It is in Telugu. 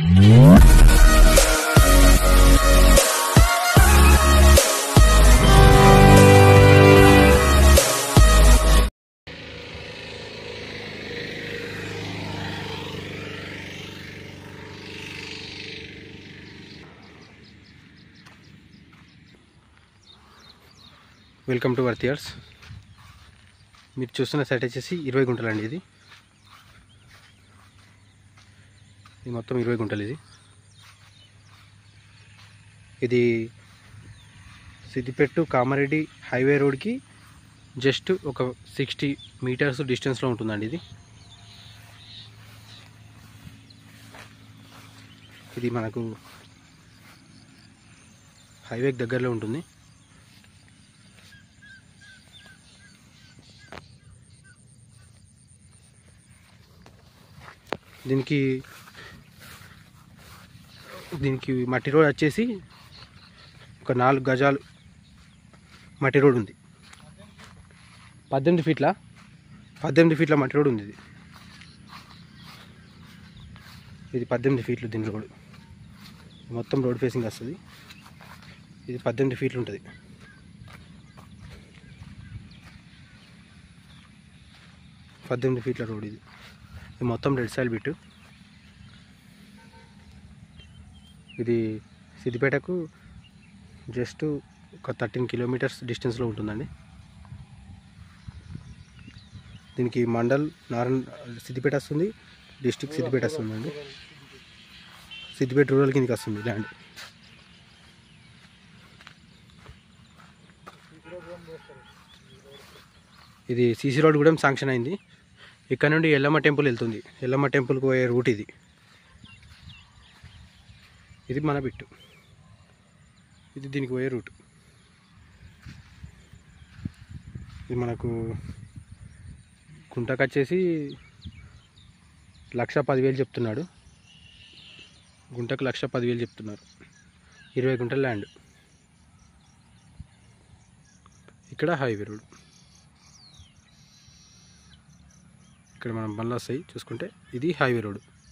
వెల్కమ్ టు వర్తియర్స్ మీరు చూస్తున్న సైట్ వచ్చేసి ఇరవై గుంటలు అండి ఇది ఇది మొత్తం ఇరవై గుంటలు ఇది ఇది సిద్దిపేట కామారెడ్డి హైవే రోడ్కి జస్ట్ ఒక సిక్స్టీ మీటర్స్ డిస్టెన్స్లో ఉంటుందండి ఇది ఇది మనకు హైవేకి దగ్గరలో ఉంటుంది దీనికి దీనికి మట్టి రోడ్ వచ్చేసి ఒక నాలుగు గజాలు మట్టి రోడ్ ఉంది పద్దెనిమిది ఫీట్ల పద్దెనిమిది ఫీట్ల మట్టి రోడ్ ఉంది ఇది ఇది పద్దెనిమిది ఫీట్లు దీని రోడ్ మొత్తం రోడ్ ఫేసింగ్ వస్తుంది ఇది పద్దెనిమిది ఫీట్లు ఉంటుంది పద్దెనిమిది ఫీట్ల రోడ్ ఇది ఇది మొత్తం రెడ్ సైల్ బిట్ ఇది సిద్దిపేటకు జస్ట్ ఒక థర్టీన్ కిలోమీటర్స్ డిస్టెన్స్లో ఉంటుందండి దీనికి మండల్ నారాయణ సిద్దిపేట వస్తుంది డిస్టిక్ సిద్దిపేట వస్తుందండి సిద్దిపేట రూరల్ కిందకి వస్తుంది ల్యాండ్ ఇది సీసీ రోడ్ కూడా శాంక్షన్ అయింది ఇక్కడ నుండి ఎల్లమ్మ టెంపుల్ వెళ్తుంది ఎల్లమ్మ టెంపుల్కి పోయే రూట్ ఇది ఇది మన బిట్టు ఇది దీనికి పోయే రూట్ ఇది మనకు గుంటకు వచ్చేసి లక్ష పదివేలు చెప్తున్నాడు గుంటకు లక్ష పదివేలు చెప్తున్నారు ఇరవై గుంటల ల్యాండ్ ఇక్కడ హైవే రోడ్ ఇక్కడ మనం బండ్లు వస్తాయి చూసుకుంటే ఇది హైవే రోడ్